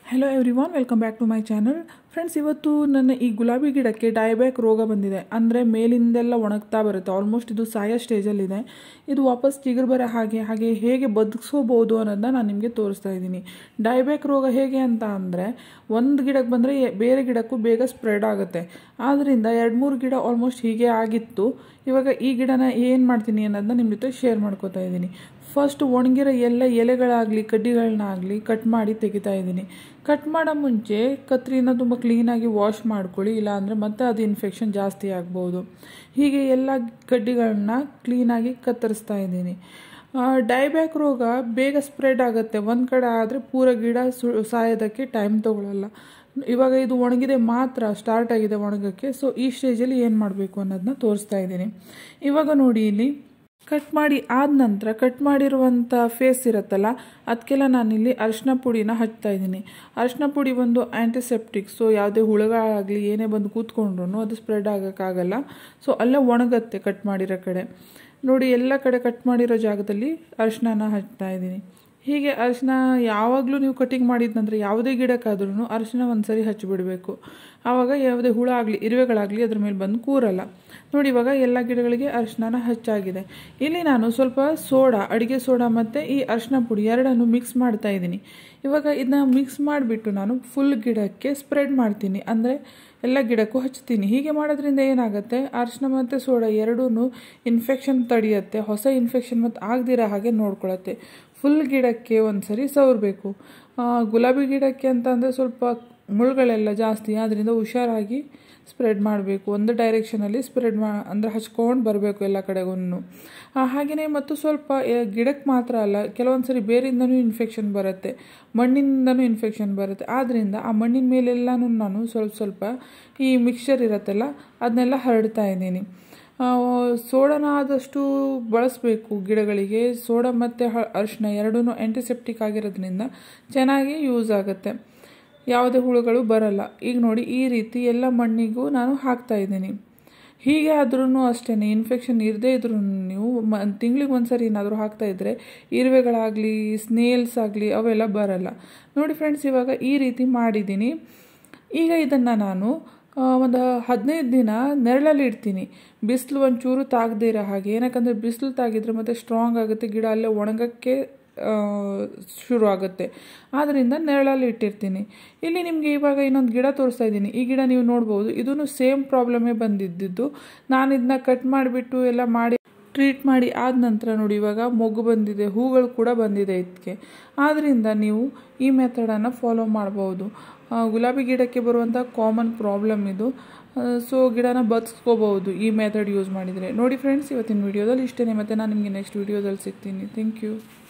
hello everyone welcome back to my channel friends ಇವತ್ತು ನನ್ನ ಈ ಗುಲಾಬಿ ಗಿಡಕ್ಕೆ ಡೈಬ್ಯಾಕ್ ರೋಗ ಬಂದಿದೆ ಅಂದರೆ ಮೇಲಿಂದೆಲ್ಲ ಒಣಗ್ತಾ ಬರುತ್ತೆ ಆಲ್ಮೋಸ್ಟ್ ಇದು ಸಾಯೋ ಸ್ಟೇಜಲ್ಲಿದೆ ಇದು ವಾಪಸ್ ಚಿಗುರು ಬರೋ ಹಾಗೆ ಹಾಗೆ ಹೇಗೆ ಬದುಕಿಸ್ಕೋಬೋದು ಅನ್ನೋದನ್ನ ನಾನು ನಿಮಗೆ ತೋರಿಸ್ತಾ ಇದ್ದೀನಿ ಡೈಬ್ಯಾಕ್ ರೋಗ ಹೇಗೆ ಅಂತ ಅಂದರೆ ಒಂದು ಗಿಡಕ್ಕೆ ಬಂದರೆ ಬೇರೆ ಗಿಡಕ್ಕೂ ಬೇಗ ಸ್ಪ್ರೆಡ್ ಆಗುತ್ತೆ ಆದ್ದರಿಂದ ಎರಡು ಮೂರು ಗಿಡ ಆಲ್ಮೋಸ್ಟ್ ಹೀಗೆ ಆಗಿತ್ತು ಇವಾಗ ಈ ಗಿಡನ ಏನು ಮಾಡ್ತೀನಿ ಅನ್ನೋದನ್ನ ನಿಮ್ಮ ಜೊತೆ ಶೇರ್ ಮಾಡ್ಕೋತಾ ಇದ್ದೀನಿ ಫಸ್ಟ್ ಒಣಗಿರೋ ಎಲ್ಲ ಎಲೆಗಳಾಗಲಿ ಕಡ್ಡಿಗಳನ್ನಾಗಲಿ ಕಟ್ ಮಾಡಿ ತೆಗಿತಾ ಇದ್ದೀನಿ ಕಟ್ ಮಾಡೋ ಮುಂಚೆ ಕತ್ರಿನ ತುಂಬ ಕ್ಲೀನಾಗಿ ವಾಶ್ ಮಾಡ್ಕೊಳ್ಳಿ ಇಲ್ಲಾಂದರೆ ಮತ್ತೆ ಅದು ಇನ್ಫೆಕ್ಷನ್ ಜಾಸ್ತಿ ಆಗ್ಬೋದು ಹೀಗೆ ಎಲ್ಲ ಕಡ್ಡಿಗಳನ್ನ ಕ್ಲೀನಾಗಿ ಕತ್ತರಿಸ್ತಾ ಇದ್ದೀನಿ ಡೈಬ್ಯಾಕ್ ರೋಗ ಬೇಗ ಸ್ಪ್ರೆಡ್ ಆಗುತ್ತೆ ಒಂದು ಕಡೆ ಆದರೆ ಪೂರ ಗಿಡ ಸು ಸಾಯೋದಕ್ಕೆ ಟೈಮ್ ತೊಗೊಳ್ಳಲ್ಲ ಇವಾಗ ಇದು ಒಣಗಿದೆ ಮಾತ್ರ ಸ್ಟಾರ್ಟ್ ಆಗಿದೆ ಒಣಗಕ್ಕೆ ಸೊ ಈ ಸ್ಟೇಜಲ್ಲಿ ಏನು ಮಾಡಬೇಕು ಅನ್ನೋದನ್ನ ತೋರಿಸ್ತಾ ಇದ್ದೀನಿ ಇವಾಗ ನೋಡಿ ಇಲ್ಲಿ ಕಟ್ ಮಾಡಿ ಆದ ನಂತರ ಕಟ್ ಮಾಡಿರುವಂಥ ಫೇಸ್ ಇರುತ್ತಲ್ಲ ಅದಕ್ಕೆಲ್ಲ ನಾನಿಲ್ಲಿ ಅರಿಶಿನ ಪುಡಿನ ಹಚ್ತಾ ಇದ್ದೀನಿ ಅರಿಶಿನ ಪುಡಿ ಒಂದು ಆ್ಯಂಟಿಸೆಪ್ಟಿಕ್ ಸೊ ಯಾವುದೇ ಹುಳಗಳಾಗಲಿ ಏನೇ ಬಂದು ಕೂತ್ಕೊಂಡ್ರು ಅದು ಸ್ಪ್ರೆಡ್ ಆಗೋಕ್ಕಾಗಲ್ಲ ಸೊ ಅಲ್ಲೇ ಒಣಗತ್ತೆ ಕಟ್ ಮಾಡಿರೋ ಕಡೆ ನೋಡಿ ಎಲ್ಲ ಕಡೆ ಕಟ್ ಮಾಡಿರೋ ಜಾಗದಲ್ಲಿ ಅರಿಶಿನ ಹಚ್ತಾ ಇದ್ದೀನಿ ಹೀಗೆ ಅರಿಶಿನ ಯಾವಾಗಲೂ ನೀವು ಕಟಿಂಗ್ ಮಾಡಿದ ನಂತರ ಯಾವುದೇ ಗಿಡಕ್ಕಾದ್ರೂ ಅರಿಶಿನ ಒಂದು ಸರಿ ಹಚ್ಚಿಬಿಡಬೇಕು ಆವಾಗ ಯಾವುದೇ ಹುಳ ಆಗಲಿ ಇರುವೆಗಳಾಗಲಿ ಅದ್ರ ಮೇಲೆ ಬಂದು ಕೂರಲ್ಲ ನೋಡಿ ಇವಾಗ ಎಲ್ಲ ಗಿಡಗಳಿಗೆ ಅರಿಶಿನ ಹಚ್ಚಾಗಿದೆ ಇಲ್ಲಿ ನಾನು ಸ್ವಲ್ಪ ಸೋಡಾ ಅಡುಗೆ ಸೋಡಾ ಮತ್ತು ಈ ಅರಿಶಿನ ಪುಡಿ ಎರಡನ್ನು ಮಿಕ್ಸ್ ಮಾಡ್ತಾ ಇದ್ದೀನಿ ಇವಾಗ ಇದನ್ನ ಮಿಕ್ಸ್ ಮಾಡಿಬಿಟ್ಟು ನಾನು ಫುಲ್ ಗಿಡಕ್ಕೆ ಸ್ಪ್ರೆಡ್ ಮಾಡ್ತೀನಿ ಅಂದರೆ ಎಲ್ಲ ಗಿಡಕ್ಕೂ ಹಚ್ತೀನಿ ಹೀಗೆ ಮಾಡೋದ್ರಿಂದ ಏನಾಗುತ್ತೆ ಅರಿಶಿನ ಮತ್ತು ಸೋಡಾ ಎರಡೂ ಇನ್ಫೆಕ್ಷನ್ ತಡೆಯುತ್ತೆ ಹೊಸ ಇನ್ಫೆಕ್ಷನ್ ಮತ್ತು ಆಗದಿರೋ ಹಾಗೆ ನೋಡ್ಕೊಳತ್ತೆ ಫುಲ್ ಗಿಡಕ್ಕೆ ಒಂದು ಸರಿ ಸವರಬೇಕು ಗುಲಾಬಿ ಗಿಡಕ್ಕೆ ಅಂತ ಅಂದರೆ ಸ್ವಲ್ಪ ಮುಳ್ಗಳೆಲ್ಲ ಜಾಸ್ತಿ ಆದ್ದರಿಂದ ಹುಷಾರಾಗಿ ಸ್ಪ್ರೆಡ್ ಮಾಡಬೇಕು ಒಂದು ಡೈರೆಕ್ಷನಲ್ಲಿ ಸ್ಪ್ರೆಡ್ ಮಾ ಅಂದರೆ ಹಚ್ಕೊಂಡು ಬರಬೇಕು ಎಲ್ಲ ಕಡೆಗೂ ಹಾಗೆಯೇ ಮತ್ತು ಸ್ವಲ್ಪ ಗಿಡಕ್ಕೆ ಮಾತ್ರ ಅಲ್ಲ ಕೆಲವೊಂದು ಸರಿ ಬೇರಿಂದನೂ ಇನ್ಫೆಕ್ಷನ್ ಬರುತ್ತೆ ಮಣ್ಣಿನಿಂದನೂ ಇನ್ಫೆಕ್ಷನ್ ಬರುತ್ತೆ ಆದ್ದರಿಂದ ಆ ಮಣ್ಣಿನ ಮೇಲೆಲ್ಲನೂ ನಾನು ಸ್ವಲ್ಪ ಸ್ವಲ್ಪ ಈ ಮಿಕ್ಸ್ಚರ್ ಇರುತ್ತಲ್ಲ ಅದನ್ನೆಲ್ಲ ಹರಡ್ತಾ ಇದ್ದೀನಿ ಸೋಡಾನ ಆದಷ್ಟು ಬಳಸಬೇಕು ಗಿಡಗಳಿಗೆ ಸೋಡಾ ಮತ್ತು ಹ ಅರಿಶಿನ ಎರಡೂ ಆ್ಯಂಟಿಸೆಪ್ಟಿಕ್ ಆಗಿರೋದ್ರಿಂದ ಚೆನ್ನಾಗಿ ಯೂಸ್ ಆಗುತ್ತೆ ಯಾವುದೇ ಹುಳುಗಳು ಬರಲ್ಲ ಈಗ ನೋಡಿ ಈ ರೀತಿ ಎಲ್ಲ ಮಣ್ಣಿಗೂ ನಾನು ಹಾಕ್ತಾ ಇದ್ದೀನಿ ಹೀಗೆ ಆದ್ರೂ ಅಷ್ಟೇ ಇನ್ಫೆಕ್ಷನ್ ಇರದೇ ಇದ್ರೂ ನೀವು ಮ ತಿಂಗ್ಳಿಗೆ ಒಂದು ಸರಿ ಏನಾದರೂ ಹಾಕ್ತಾಯಿದ್ರೆ ಇರುವೆಗಳಾಗಲಿ ಸ್ನೇಲ್ಸ್ ಆಗಲಿ ಅವೆಲ್ಲ ಬರಲ್ಲ ನೋಡಿ ಫ್ರೆಂಡ್ಸ್ ಇವಾಗ ಈ ರೀತಿ ಮಾಡಿದ್ದೀನಿ ಈಗ ಇದನ್ನು ನಾನು ಒಂದು ಹದಿನೈದು ದಿನ ನೆರಳಲ್ಲಿ ಇಡ್ತೀನಿ ಬಿಸಿಲು ಒಂಚೂರು ತಾಗದೇ ಇರೋ ಹಾಗೆ ಏನಕ್ಕಂದರೆ ಬಿಸಿಲು ತಾಗಿದ್ರೆ ಮತ್ತು ಸ್ಟ್ರಾಂಗ್ ಆಗುತ್ತೆ ಗಿಡ ಅಲ್ಲೇ ಒಣಗಕ್ಕೆ ಶುರು ಆಗುತ್ತೆ ಆದ್ದರಿಂದ ನೆರಳಲ್ಲಿ ಇಟ್ಟಿರ್ತೀನಿ ಇಲ್ಲಿ ನಿಮಗೆ ಇವಾಗ ಇನ್ನೊಂದು ಗಿಡ ತೋರಿಸ್ತಾ ಇದ್ದೀನಿ ಈ ಗಿಡ ನೀವು ನೋಡ್ಬೋದು ಇದೂ ಸೇಮ್ ಪ್ರಾಬ್ಲಮೇ ಬಂದಿದ್ದಿದ್ದು ನಾನು ಇದನ್ನ ಕಟ್ ಮಾಡಿಬಿಟ್ಟು ಎಲ್ಲ ಮಾಡಿ ಟ್ರೀಟ್ ಮಾಡಿ ಆದ ನಂತರ ನೋಡಿ ಇವಾಗ ಮೊಗ್ಗು ಬಂದಿದೆ ಹೂಗಳು ಕೂಡ ಬಂದಿದೆ ಇದಕ್ಕೆ ಆದ್ದರಿಂದ ನೀವು ಈ ಮೆಥಡನ್ನು ಫಾಲೋ ಮಾಡ್ಬೋದು ಗುಲಾಬಿ ಗಿಡಕ್ಕೆ ಬರುವಂಥ ಕಾಮನ್ ಪ್ರಾಬ್ಲಮ್ ಇದು ಸೊ ಗಿಡನ ಬದುಸ್ಕೋಬಹುದು ಈ ಮೆಥಡ್ ಯೂಸ್ ಮಾಡಿದರೆ ನೋಡಿ ಫ್ರೆಂಡ್ಸ್ ಇವತ್ತಿನ ವೀಡಿಯೋದಲ್ಲಿ ಇಷ್ಟೇ ಮತ್ತು ನಾನು ನಿಮಗೆ ನೆಕ್ಸ್ಟ್ ವೀಡಿಯೋದಲ್ಲಿ ಸಿಗ್ತೀನಿ ಥ್ಯಾಂಕ್ ಯು